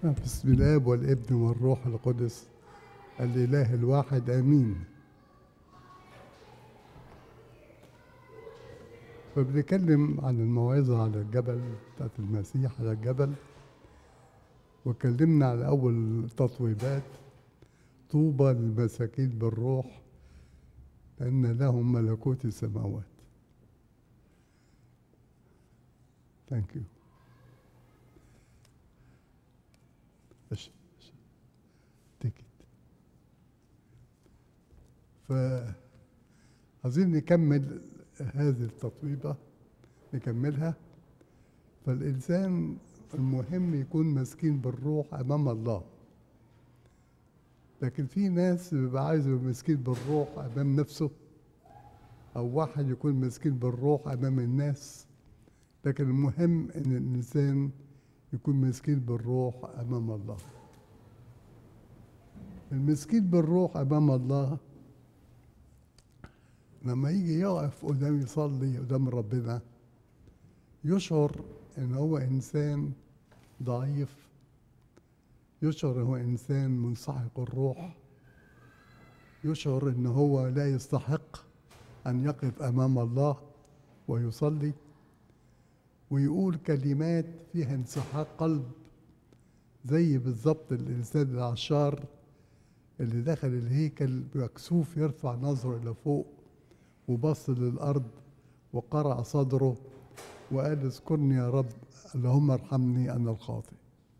بسم الاب والابن والروح القدس الاله الواحد امين فبنتكلم عن الموعظة على الجبل بتاعت المسيح على الجبل واتكلمنا على أول تطويبات طوبى للمساكين بالروح لأن لهم ملكوت السماوات Thank you. أش- أش- Take it. فعايزين نكمل هذه التطويبة نكملها فالإنسان المهم يكون مسكين بالروح أمام الله لكن في ناس بيبقى عايز يبقى مسكين بالروح أمام نفسه أو واحد يكون مسكين بالروح أمام الناس لكن المهم إن الإنسان يكون مسكين بالروح أمام الله المسكين بالروح أمام الله لما يجي يقف قدام يصلي قدام ربنا يشعر ان هو انسان ضعيف يشعر ان هو انسان منسحق الروح يشعر ان هو لا يستحق ان يقف امام الله ويصلي ويقول كلمات فيها انسحاق قلب زي بالظبط الانسان العشار اللي دخل الهيكل مكسوف يرفع نظره الى فوق وبص للأرض وقرع صدره وقال اذكرني يا رب اللهم ارحمني أنا الخاطئ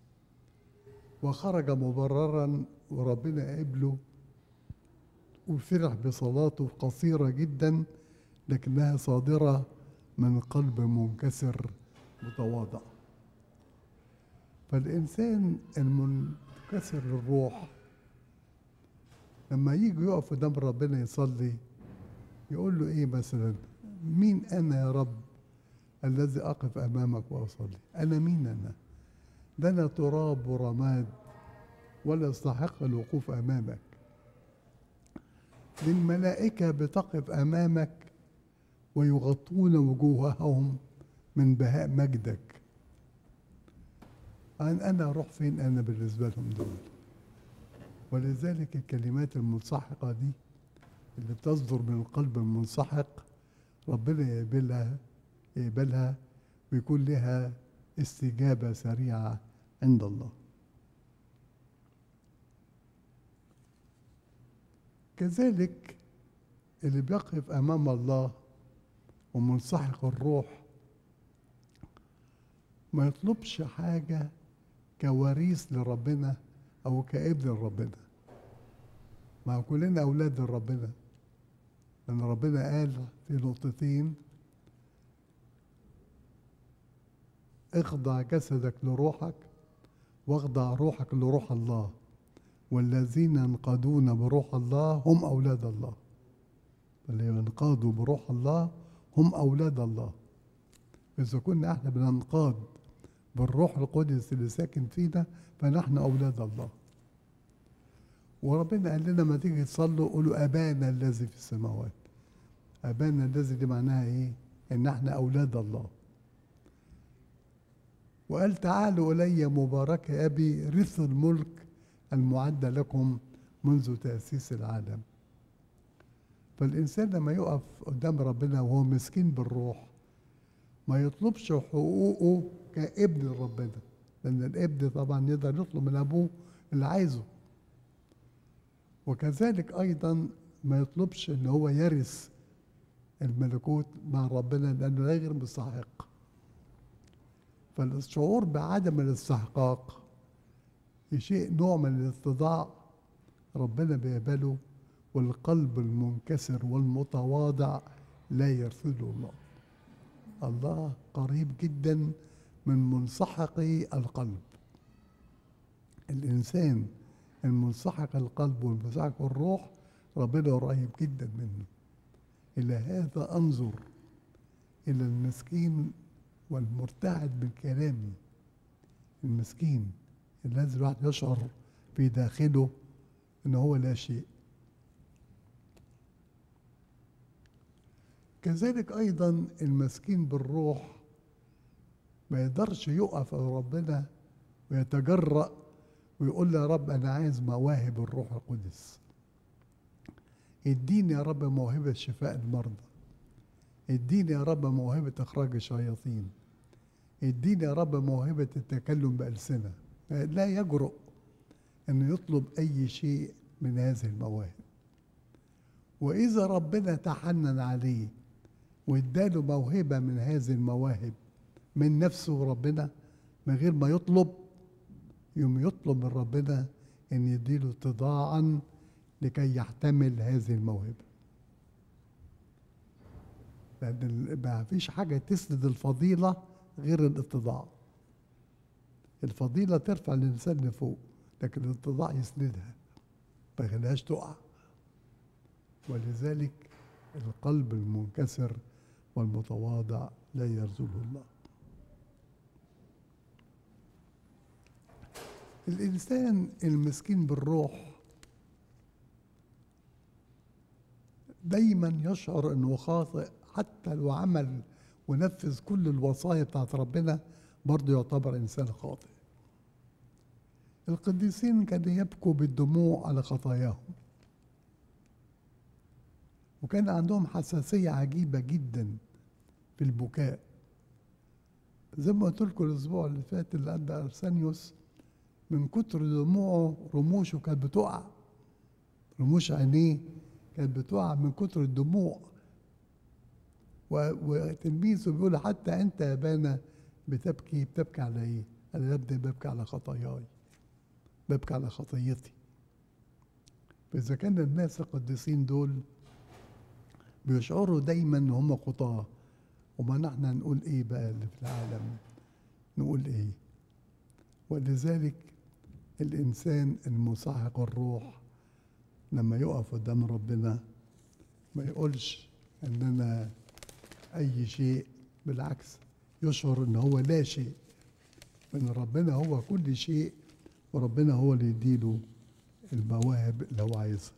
وخرج مبررا وربنا قبله وفرح بصلاته قصيرة جدا لكنها صادرة من قلب منكسر متواضع فالإنسان المنكسر الروح لما يجي يقف قدام ربنا يصلي يقول له ايه مثلا مين انا يا رب الذي اقف امامك واصلي انا مين انا ده انا تراب ورماد ولا استحق الوقوف امامك للملائكة بتقف أمامك ويغطون وجوههم من بهاء مجدك أن أنا أروح فين أنا بالنسبة لهم دول ولذلك الكلمات المنسحقة دي اللي بتصدر من القلب المنسحق ربنا يقبلها يقبلها ويكون لها استجابة سريعة عند الله كذلك اللي بيقف أمام الله ومنسحق الروح ما يطلبش حاجة كوريث لربنا أو كابن لربنا ما كلنا أولاد ربنا لأن ربنا قال في نقطتين اخضع جسدك لروحك واخضع روحك لروح الله والذين ينقادون بروح الله هم أولاد الله اللي ينقادوا بروح الله هم أولاد الله إذا كنا احنا بننقاد بالروح القدس اللي ساكن فينا فنحن أولاد الله وربنا قال لنا ما تيجي تصلوا قولوا أبانا الذي في السماوات أبانا الذي دي معناها إيه؟ إن احنا أولاد الله وقال تعالوا إلي مبارك أبي رث الملك المعد لكم منذ تأسيس العالم فالإنسان لما يقف قدام ربنا وهو مسكين بالروح ما يطلبش حقوقه كابن ربنا لأن الابن طبعا يقدر يطلب من أبوه اللي عايزه وكذلك أيضا ما يطلبش إن هو يرث الملكوت مع ربنا لأنه غير مستحق فالشعور بعدم الاستحقاق شيء نوع من الاتضاع ربنا بيقبله والقلب المنكسر والمتواضع لا يرفضه الله الله قريب جدا من منسحقي القلب الإنسان المنسحق القلب والمنسحق الروح ربنا قريب جدا منه إلى هذا أنظر إلى المسكين والمرتعد من كلامي المسكين الذي الواحد يشعر في داخله ان هو لا شيء كذلك ايضا المسكين بالروح ما يقدرش يقف على ربنا ويتجرأ ويقول له يا رب أنا عايز مواهب الروح القدس اديني يا رب موهبة شفاء المرضى اديني يا رب موهبة إخراج الشياطين اديني يا رب موهبة التكلم بألسنة لا يجرؤ أن يطلب أي شيء من هذه المواهب وإذا ربنا تحنن عليه واداله موهبة من هذه المواهب من نفسه ربنا من غير ما يطلب يوم يطلب من ربنا أن يديله اتضاعا لكي يحتمل هذه الموهبة لأن ما فيش حاجة تسند الفضيلة غير الاتضاع الفضيلة ترفع الإنسان لفوق لكن الاتضاع يسندها ما يخليهاش تقع ولذلك القلب المنكسر والمتواضع لا يرزقه الله الإنسان المسكين بالروح دايما يشعر انه خاطئ حتى لو عمل ونفذ كل الوصايا بتاعت ربنا برضه يعتبر انسان خاطئ القديسين كانوا يبكوا بالدموع على خطاياهم وكان عندهم حساسية عجيبة جدا في البكاء زي ما قلت لكم الأسبوع اللي فات اللي عند أرسانيوس من كتر دموعه رموشه كانت بتقع رموش عينيه كانت بتقع من كتر الدموع وتلميذه بيقول حتى أنت يا بانا بتبكي بتبكي على إيه؟ أنا يا ابني ببكي على خطاياي ببكي على خطيتي فإذا كان الناس القديسين دول بيشعروا دايما ان هم خطاه وما نحن نقول ايه بقى اللي في العالم نقول ايه ولذلك الانسان المسحق الروح لما يقف قدام ربنا ما يقولش ان انا اي شيء بالعكس يشعر ان هو لا شيء ان ربنا هو كل شيء وربنا هو اللي يديله المواهب اللي هو عايزها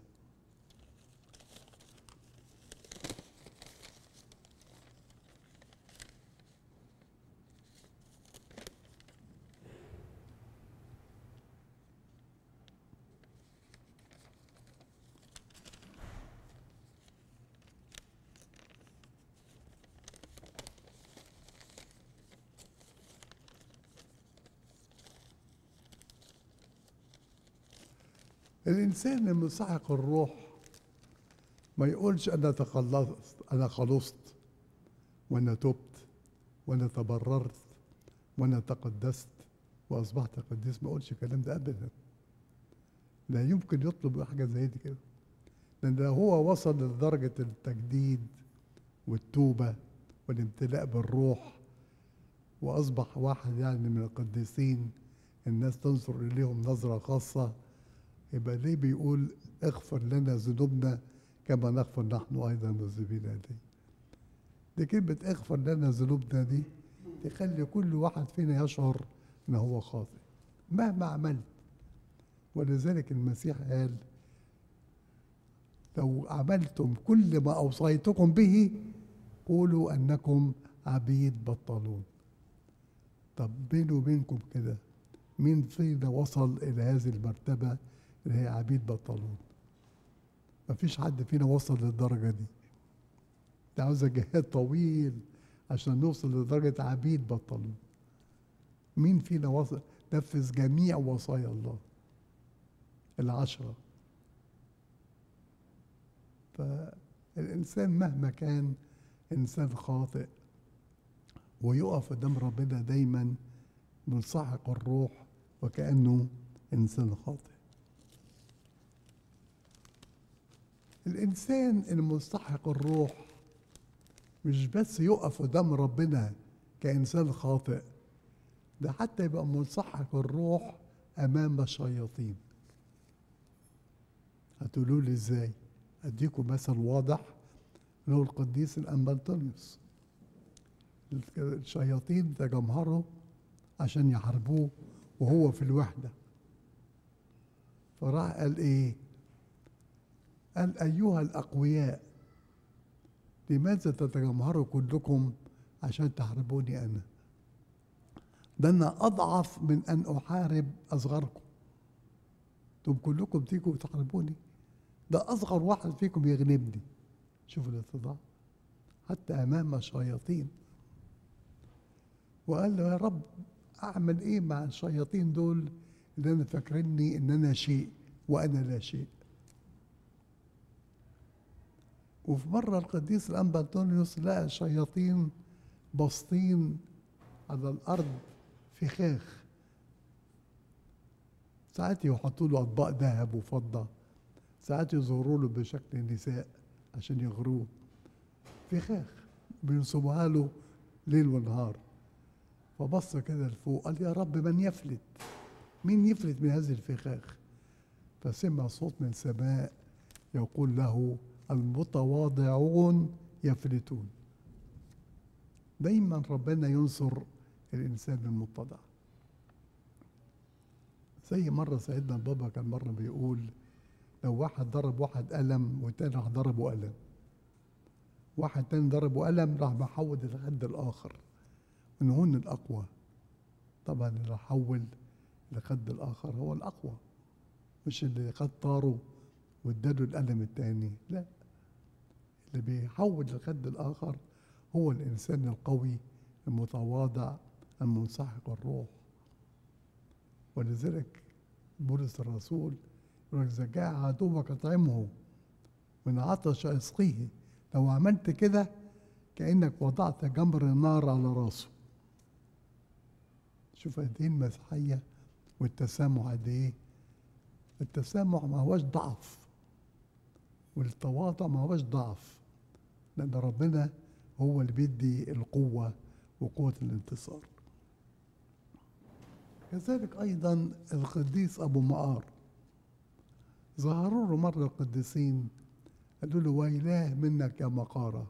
الإنسان المسحق الروح ما يقولش أنا تخلصت أنا خلصت وأنا تبت وأنا تبررت وأنا تقدست وأصبحت قديس ما يقولش الكلام ده أبدا لا يمكن يطلب حاجة زي دي كده لأن لو هو وصل لدرجة التجديد والتوبة والامتلاء بالروح وأصبح واحد يعني من القديسين الناس تنظر إليهم نظرة خاصة يبقى ليه بيقول اغفر لنا ذنوبنا كما نغفر نحن ايضا مذنبين اليه دي كلمة اغفر لنا ذنوبنا دي تخلي كل واحد فينا يشعر ان هو خاطئ مهما عملت ولذلك المسيح قال لو عملتم كل ما اوصيتكم به قولوا انكم عبيد بطلون طب بيني وبينكم كده مين فينا وصل الى هذه المرتبه اللي هي عبيد بطلون مفيش حد فينا وصل للدرجة دي ده عاوزة جهاد طويل عشان نوصل لدرجة عبيد بطلون مين فينا وصل نفذ جميع وصايا الله العشرة فالإنسان مهما كان إنسان خاطئ ويقف قدام ربنا دايما منسحق الروح وكأنه إنسان خاطئ الإنسان المستحق الروح مش بس يقف قدام ربنا كإنسان خاطئ ده حتى يبقى منسحق الروح أمام الشياطين هتقولوا لي إزاي؟ أديكم مثل واضح اللي هو القديس الأنبلطونيوس الشياطين تجمهروا عشان يحاربوه وهو في الوحدة فراح قال إيه؟ قال أيها الأقوياء لماذا تتجمهروا كلكم عشان تحاربوني أنا ده أنا أضعف من أن أحارب أصغركم طب كلكم تيجوا تحاربوني ده أصغر واحد فيكم يغلبني شوفوا الاتضاع حتى أمام الشياطين وقال له يا رب أعمل إيه مع الشياطين دول اللي أنا فاكرني إن أنا شيء وأنا لا شيء وفي مرة القديس الأنبا أنطونيوس لقى الشياطين باسطين على الأرض فخاخ ساعات يحطوا له أطباق ذهب وفضة ساعات يظهروا له بشكل نساء عشان يغروه فخاخ بينصبوها له ليل ونهار فبص كده لفوق قال يا رب من يفلت مين يفلت من هذه الفخاخ فسمع صوت من السماء يقول له المتواضعون يفلتون دايما ربنا ينصر الانسان المتضع زي مرة سيدنا البابا كان مرة بيقول لو واحد ضرب واحد قلم والتاني راح ضربه قلم واحد تاني ضربه قلم راح محود الخد الآخر من هون الأقوى طبعا اللي حول لخد الآخر هو الأقوى مش اللي خد طاره واداله القلم التاني لا اللي بيحول الخد الآخر هو الإنسان القوي المتواضع المنسحق الروح ولذلك بولس الرسول يقول إذا جاء عدوك اطعمه من عطش اسقيه لو عملت كده كأنك وضعت جمر نار على راسه شوف قد ايه المسيحية والتسامح قد ايه التسامح ما هوش ضعف والتواضع ما هوش ضعف لأن ربنا هو اللي بيدي القوة وقوة الانتصار كذلك أيضا القديس أبو مقار ظهروا له مرة القديسين قالوا له ويلاه منك يا مقارة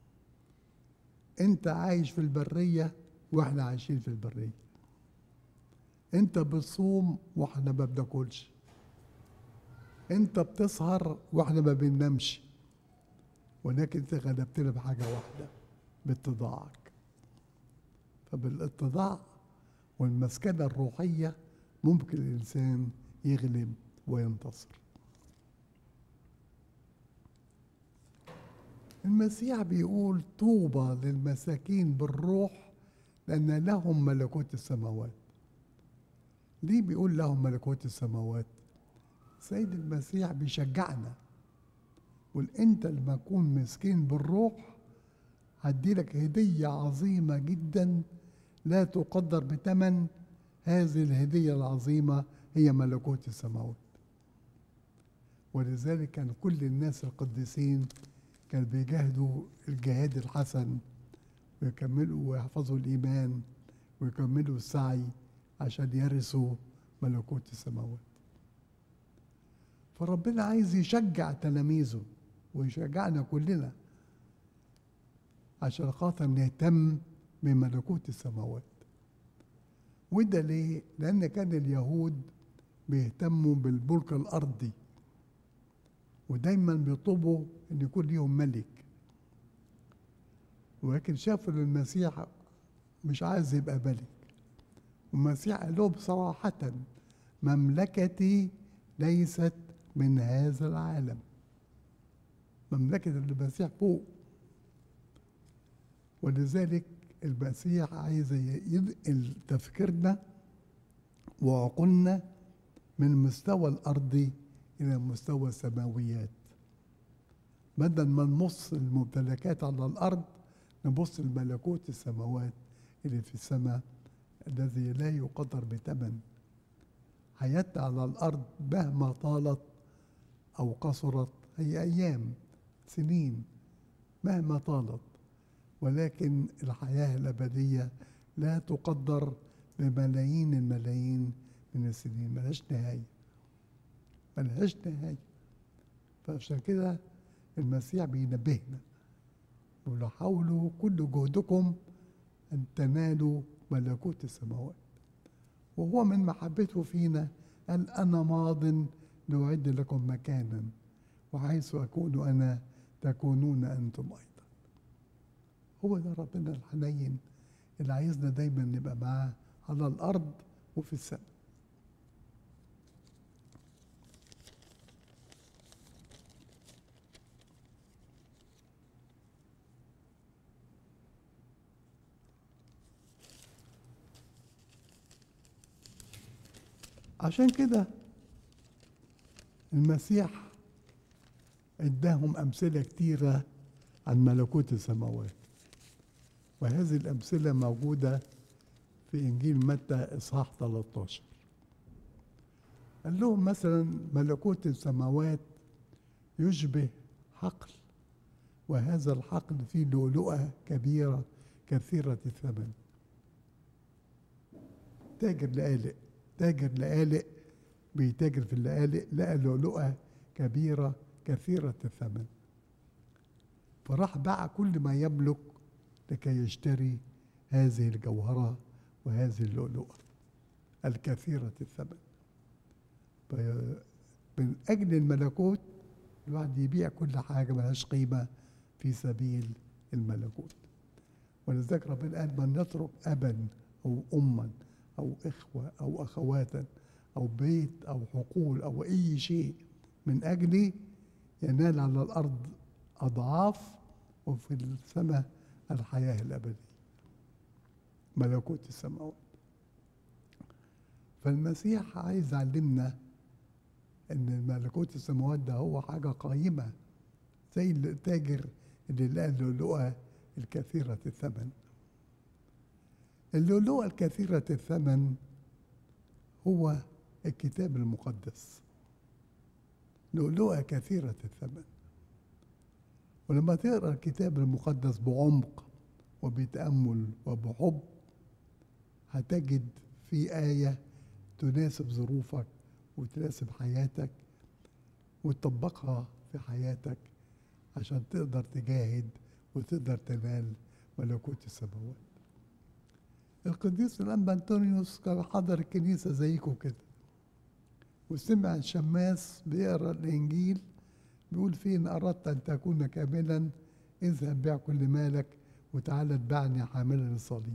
أنت عايش في البرية وإحنا عايشين في البرية أنت بتصوم وإحنا ما بناكلش أنت بتسهر وإحنا ما بننامش ولكن أنت غلبتنا بحاجة واحدة باتضاعك فبالاتضاع والمسكنة الروحية ممكن الإنسان يغلب وينتصر المسيح بيقول طوبى للمساكين بالروح لأن لهم ملكوت السماوات ليه بيقول لهم ملكوت السماوات سيد المسيح بيشجعنا يقول انت لما تكون مسكين بالروح هديلك هدية عظيمة جدا لا تقدر بثمن هذه الهدية العظيمة هي ملكوت السماوات ولذلك كان كل الناس القديسين كانوا بيجاهدوا الجهاد الحسن ويكملوا ويحفظوا الإيمان ويكملوا السعي عشان يرثوا ملكوت السماوات فربنا عايز يشجع تلاميذه ويشجعنا كلنا عشان خاطر نهتم بملكوت السماوات وده ليه؟ لأن كان اليهود بيهتموا بالملك الأرضي ودايما بيطلبوا ان يكون ليهم ملك ولكن شافوا ان المسيح مش عايز يبقى ملك والمسيح قال لهم صراحة مملكتي ليست من هذا العالم مملكة المسيح فوق ولذلك المسيح عايز ينقل تفكيرنا وعقولنا من المستوى الأرضي إلى مستوى السماويات بدل ما نبص الممتلكات على الأرض نبص لملكوت السماوات اللي في السماء الذي لا يقدر بثمن حياتنا على الأرض مهما طالت أو قصرت هي أيام سنين مهما طالت ولكن الحياة الأبدية لا تقدر بملايين الملايين من السنين ملهاش نهاية ملهاش نهاية فعشان كده المسيح بينبهنا يقول حاولوا كل جهدكم أن تنالوا ملكوت السماوات وهو من محبته فينا قال أنا ماض لأعد لكم مكانا وحيث أكون أنا تكونون أنتم أيضا هو ده ربنا الحنين اللي عايزنا دايما نبقى معاه على الأرض وفي السماء عشان كده المسيح اداهم امثله كتيره عن ملكوت السماوات وهذه الامثله موجوده في انجيل متى اصحاح 13 قال لهم مثلا ملكوت السماوات يشبه حقل وهذا الحقل فيه لؤلؤة كبيرة كثيرة الثمن تاجر لقالق تاجر لقالق بيتاجر في اللقالق لقى لؤلؤة كبيرة كثيرة الثمن فراح باع كل ما يملك لكي يشتري هذه الجوهرة وهذه اللؤلؤة الكثيرة الثمن من أجل الملكوت الواحد يبيع كل حاجة ملهاش قيمة في سبيل الملكوت ولذلك ربنا قال من يترك أبا أو أما أو إخوة أو أخواتا أو بيت أو حقول أو أي شيء من أجلي ينال على الأرض أضعاف وفي السماء الحياة الأبدية ملكوت السماوات فالمسيح عايز يعلمنا ان ملكوت السماوات ده هو حاجة قائمة زي التاجر اللي لقى اللؤلؤة الكثيرة الثمن اللؤلؤة الكثيرة الثمن هو الكتاب المقدس لؤلؤة كثيرة الثمن ولما تقرا الكتاب المقدس بعمق وبتأمل وبحب هتجد في آية تناسب ظروفك وتناسب حياتك وتطبقها في حياتك عشان تقدر تجاهد وتقدر تنال ملكوت السماوات القديس الأنبا أنطونيوس كان حضر الكنيسة زيكم كده وسمع الشماس بيقرا الإنجيل بيقول فين أردت أن تكون كاملا اذهب بيع كل مالك وتعالى اتبعني حاملا الصليب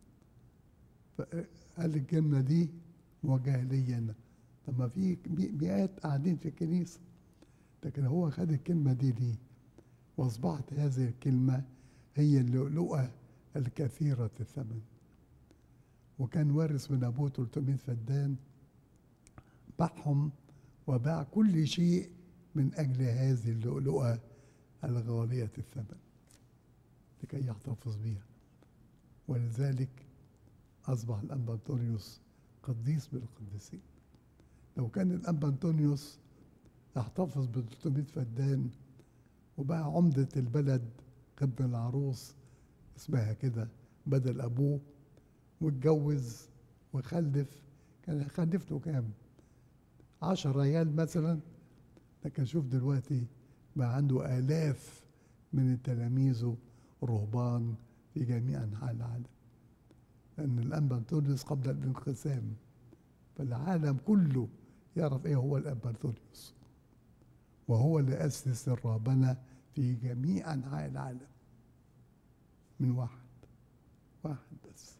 فقال الكلمة دي موجهة لي أنا طب ما في مئات قاعدين في الكنيسة لكن هو خد الكلمة دي ليه وأصبحت هذه الكلمة هي اللؤلؤة الكثيرة الثمن وكان وارث من أبوه 300 فدان باعهم وباع كل شيء من أجل هذه اللؤلؤة الغالية الثمن لكي يحتفظ بها ولذلك أصبح الأنبا أنطونيوس قديس من القديسين لو كان الأنبا أنطونيوس احتفظ ب 300 فدان وبقى عمدة البلد ابن العروس اسمها كده بدل أبوه واتجوز وخلف كان هيخلف له كام؟ عشر عيال مثلا لكن شوف دلوقتي بقى عنده آلاف من تلاميذه رهبان في جميع أنحاء العالم لأن الأنبا أنطونيوس قبل الانقسام فالعالم كله يعرف إيه هو الأنبا أنطونيوس وهو اللي أسس الرهبنة في جميع أنحاء العالم من واحد واحد بس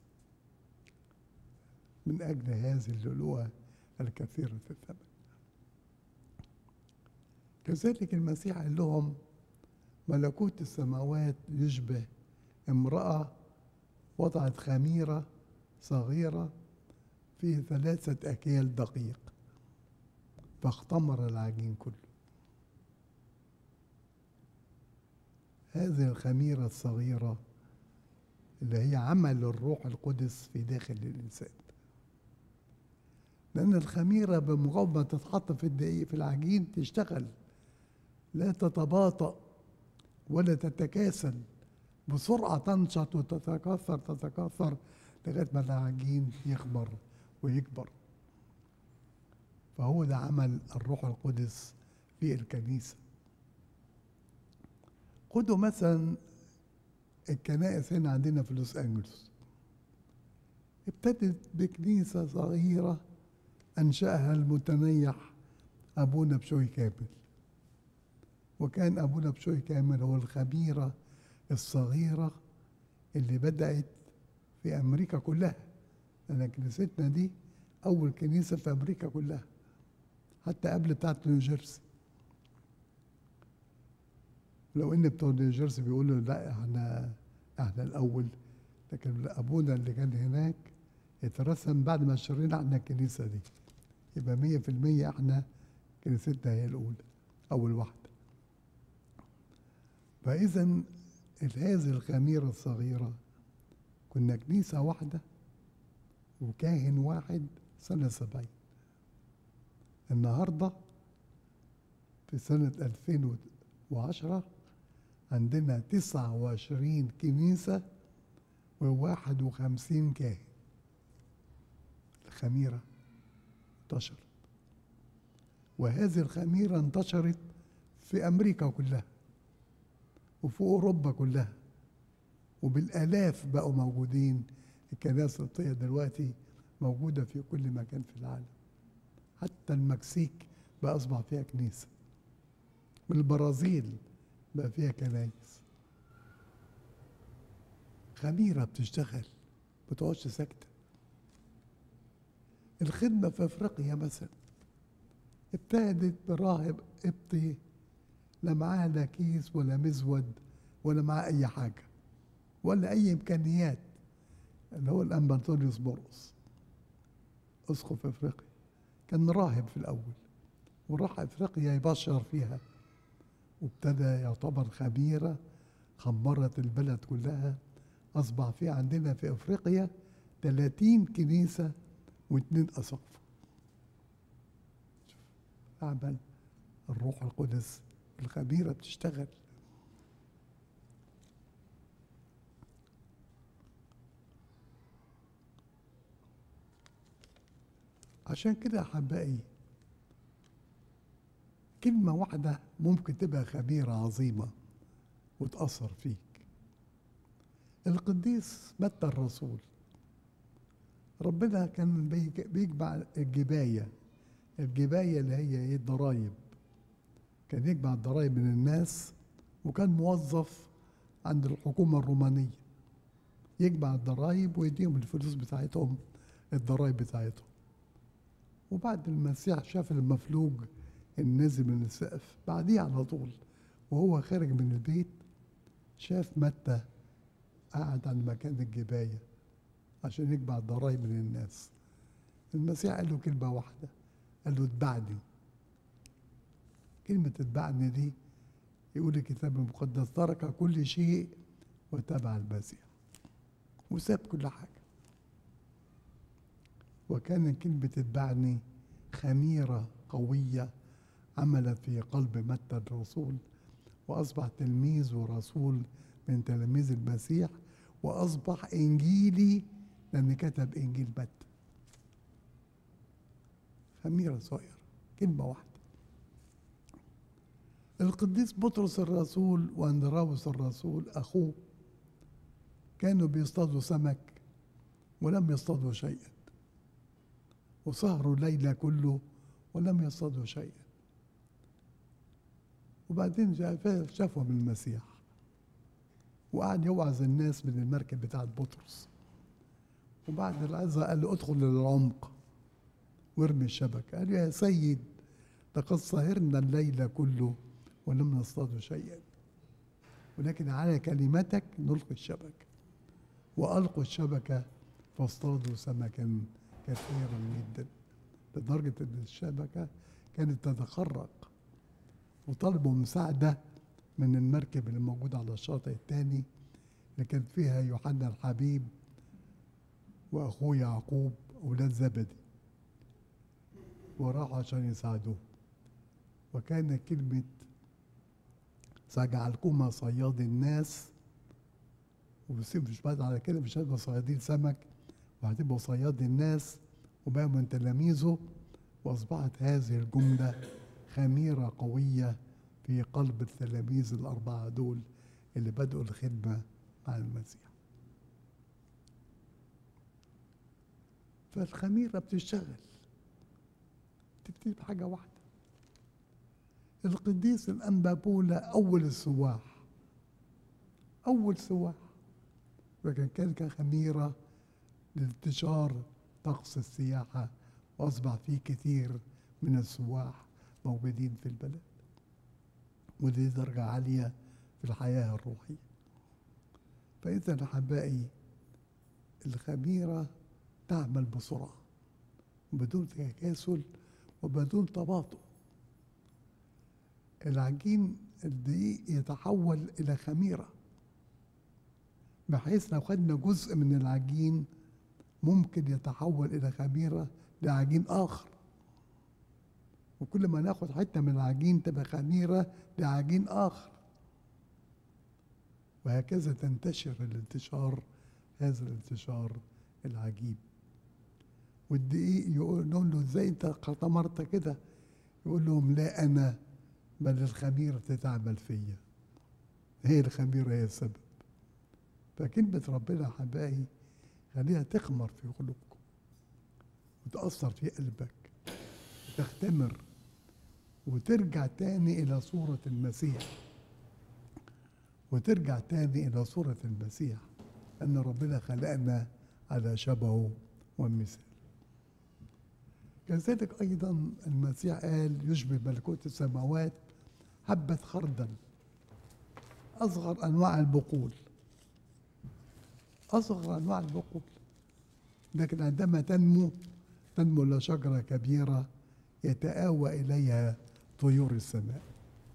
من أجل هذه اللؤلؤة الكثيرة الثمن كذلك المسيح قال لهم ملكوت السماوات يشبه امرأة وضعت خميرة صغيرة فيه ثلاثة أكيال دقيق فاختمر العجين كله هذه الخميرة الصغيرة اللي هي عمل الروح القدس في داخل الإنسان لأن الخميرة بمجرد ما تتحط في الدقيق في العجين تشتغل لا تتباطأ ولا تتكاسل بسرعة تنشط وتتكاثر تتكاثر لغاية ما العجين يخمر ويكبر فهو ده عمل الروح القدس في الكنيسة خدوا مثلا الكنائس هنا عندنا في لوس أنجلوس ابتدت بكنيسة صغيرة أنشأها المتنيح أبونا بشوي كامل وكان أبونا بشوي كامل هو الخميرة الصغيرة اللي بدأت في أمريكا كلها لأن كنيستنا دي أول كنيسة في أمريكا كلها حتى قبل بتاعت نيوجيرسي لو ان بتوع نيوجيرسي بيقولوا لا احنا احنا الاول لكن ابونا اللي كان هناك اترسم بعد ما اشترينا عندنا الكنيسه دي يبقى مية في المية احنا كنيستنا هي الأولى أول واحدة فإذا هذه الخميرة الصغيرة كنا كنيسة واحدة وكاهن واحد سنة سبعين النهاردة في سنة 2010 عندنا 29 كنيسة وواحد وخمسين كاهن الخميرة انتشرت وهذه الخميرة انتشرت في أمريكا كلها وفي أوروبا كلها وبالآلاف بقوا موجودين الكنائس القبطية دلوقتي موجودة في كل مكان في العالم حتى المكسيك بقى أصبح فيها كنيسة والبرازيل بقى فيها كنايس خميرة بتشتغل بتقعدش ساكتة الخدمة في أفريقيا مثلا ابتدت براهب قبطي لا معاه لا كيس ولا مزود ولا معاه أي حاجة ولا أي إمكانيات اللي هو الأنبا أنطونيوس بورقس أسقف أفريقيا كان راهب في الأول وراح أفريقيا يبشر فيها وابتدى يعتبر خميرة خمرت البلد كلها أصبح في عندنا في أفريقيا 30 كنيسة واثنين أساقفة أعمل الروح القدس الخميرة بتشتغل عشان كده يا أحبائي كلمة واحدة ممكن تبقى خميرة عظيمة وتأثر فيك القديس متى الرسول ربنا كان بيج- بيجمع الجباية الجباية اللي هي ايه الضرايب كان يجمع الضرايب من الناس وكان موظف عند الحكومة الرومانية يجمع الضرايب ويديهم الفلوس بتاعتهم الضرايب بتاعتهم وبعد المسيح شاف المفلوج النازل من السقف بعديه على طول وهو خارج من البيت شاف متى قاعد على مكان الجباية عشان يجمع الضرايب من الناس المسيح قال له كلمة واحدة قال له اتبعني كلمة اتبعني دي يقول الكتاب المقدس ترك كل شيء وتبع المسيح وساب كل حاجة وكان كلمة اتبعني خميرة قوية عملت في قلب متى الرسول وأصبح تلميذ ورسول من تلاميذ المسيح وأصبح إنجيلي لأن كتب إنجيل متى خميرة صغيرة كلمة واحدة القديس بطرس الرسول واندراوس الرسول أخوه كانوا بيصطادوا سمك ولم يصطادوا شيئا وسهروا الليل كله ولم يصطادوا شيئا وبعدين جاء- شافهم المسيح وقعد يوعظ الناس من المركب بتاعت بطرس وبعد العظة قال له ادخل للعمق وارمي الشبكة قال يا سيد لقد سهرنا الليل كله ولم نصطاد شيئا ولكن على كلمتك نلقي الشبكة وألقوا الشبكة فاصطادوا سمكا كثيرا جدا لدرجة أن الشبكة كانت تتخرق وطلبوا مساعدة من المركب اللي موجودة على الشاطئ الثاني اللي كانت فيها يوحنا الحبيب وأخوه يعقوب أولاد زبدي وراحوا عشان يساعدوه وكان كلمة سأجعلكما صياد الناس وبس مش بعد على كده مش هتبقى صيادين سمك وهتبقوا صياد الناس وبقوا من تلاميذه وأصبحت هذه الجملة خميرة قوية في قلب التلاميذ الأربعة دول اللي بدأوا الخدمة مع المسيح فالخميرة بتشتغل تبتدي بحاجة واحدة القديس الأنبا بولا أول السواح أول سواح لكن كان كخميرة لانتشار طقس السياحة وأصبح فيه كثير من السواح موجودين في البلد ودي درجة عالية في الحياة الروحية فإذا أحبائي الخميرة تعمل بسرعة بدون تكاسل وبدون تباطؤ العجين الدقيق يتحول إلى خميرة بحيث لو خدنا جزء من العجين ممكن يتحول إلى خميرة لعجين آخر وكل ما ناخد حتة من العجين تبقى خميرة لعجين آخر وهكذا تنتشر الانتشار هذا الانتشار العجيب والدقيق يقول له ازاي انت اختمرت كده يقول لهم لا انا بل الخميرة تعمل فيا هي الخميرة هي السبب فكلمة ربنا حبايبي خليها تخمر في قلوبكم وتأثر في قلبك وتختمر وترجع تاني إلى صورة المسيح وترجع تاني إلى صورة المسيح أن ربنا خلقنا على شبهه ومثاله كذلك أيضا المسيح قال يشبه ملكوت السماوات حبة خردل أصغر أنواع البقول أصغر أنواع البقول لكن عندما تنمو تنمو إلى شجرة كبيرة يتآوى إليها طيور السماء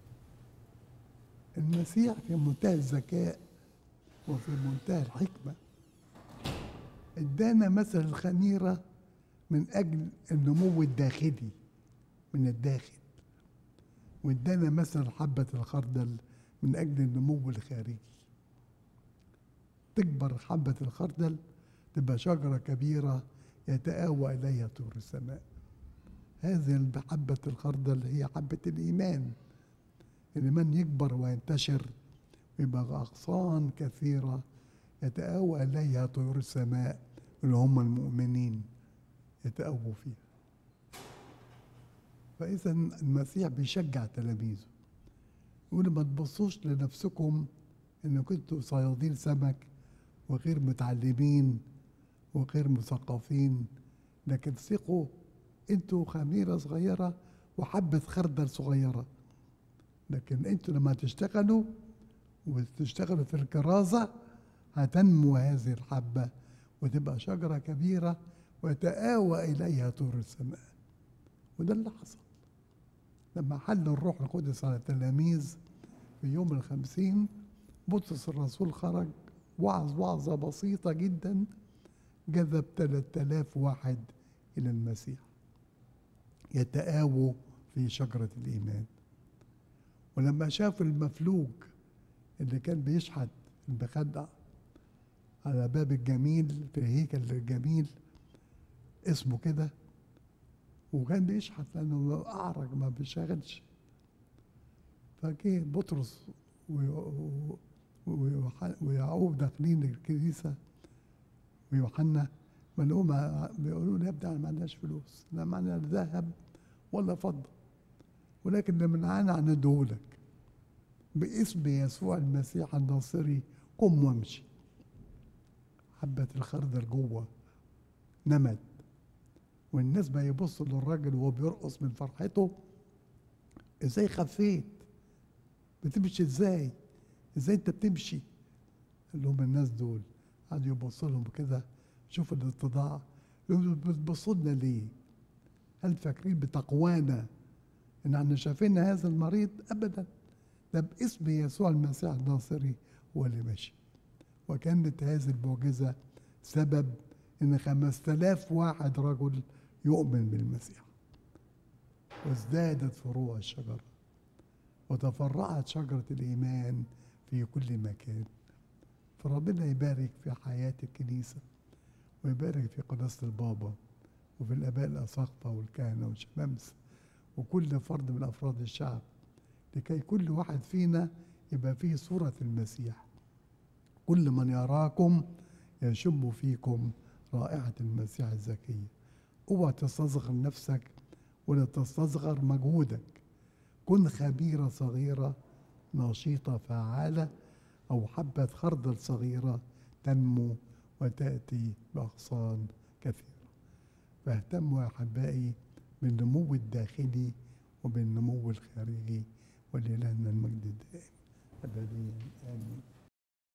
المسيح في منتهى الذكاء وفي منتهى الحكمة ادانا مثل الخميرة من أجل النمو الداخلي من الداخل وادانا مثل حبة الخردل من أجل النمو الخارجي تكبر حبة الخردل تبقى شجرة كبيرة يتآوى إليها طور السماء هذه حبة الخردل هي حبة الإيمان الإيمان يكبر وينتشر ويبقى أغصان كثيرة يتآوى إليها طيور السماء اللي هم المؤمنين يتأووا فيها فإذا المسيح بيشجع تلاميذه يقول ما تبصوش لنفسكم إن كنتوا صيادين سمك وغير متعلمين وغير مثقفين لكن ثقوا انتوا خميرة صغيرة وحبة خردل صغيرة لكن انتوا لما تشتغلوا وتشتغلوا في الكرازة هتنمو هذه الحبة وتبقى شجرة كبيرة ويتآوى إليها طور السماء وده اللي حصل لما حل الروح القدس على التلاميذ في يوم الخمسين بطرس الرسول خرج وعظ وعظة بسيطة جدا جذب 3000 واحد إلى المسيح يتآووا في شجرة الإيمان ولما شافوا المفلوج اللي كان بيشحت المخدع على باب الجميل في الهيكل الجميل اسمه كده وكان بيشحت لانه اعرج ما بيشتغلش فجه بطرس ويعقوب داخلين الكنيسه ويوحنا بنقوم بيقولوا له يا ابني ما عندناش فلوس لا معنا ذهب ولا فضه ولكن اللي منعانا هنديهولك باسم يسوع المسيح الناصري قم وامشي حبة الخردل جوه نمت والناس بقى يبصوا للراجل وهو بيرقص من فرحته ازاي خفيت بتمشي ازاي ازاي انت بتمشي قال لهم الناس دول قعدوا يبصوا لهم كده شوفوا الاتضاع بتبصوا لنا ليه هل فاكرين بتقوانا ان احنا شايفين هذا المريض ابدا ده باسم يسوع المسيح الناصري هو اللي ماشي وكانت هذه المعجزه سبب ان خمسة آلاف واحد رجل يؤمن بالمسيح وازدادت فروع الشجرة وتفرعت شجرة الإيمان في كل مكان فربنا يبارك في حياة الكنيسة ويبارك في قداسة البابا وفي الآباء الأساقفة والكهنة والشمامسة وكل فرد من أفراد الشعب لكي كل واحد فينا يبقى فيه صورة المسيح كل من يراكم يشم فيكم رائحة المسيح الزكية اوعى تستصغر نفسك ولا تستصغر مجهودك كن خبيرة صغيرة نشيطة فعالة أو حبة خردل صغيرة تنمو وتأتي بأغصان كثيرة فاهتموا يا أحبائي بالنمو الداخلي وبالنمو الخارجي ولله المجد الدائم أبديا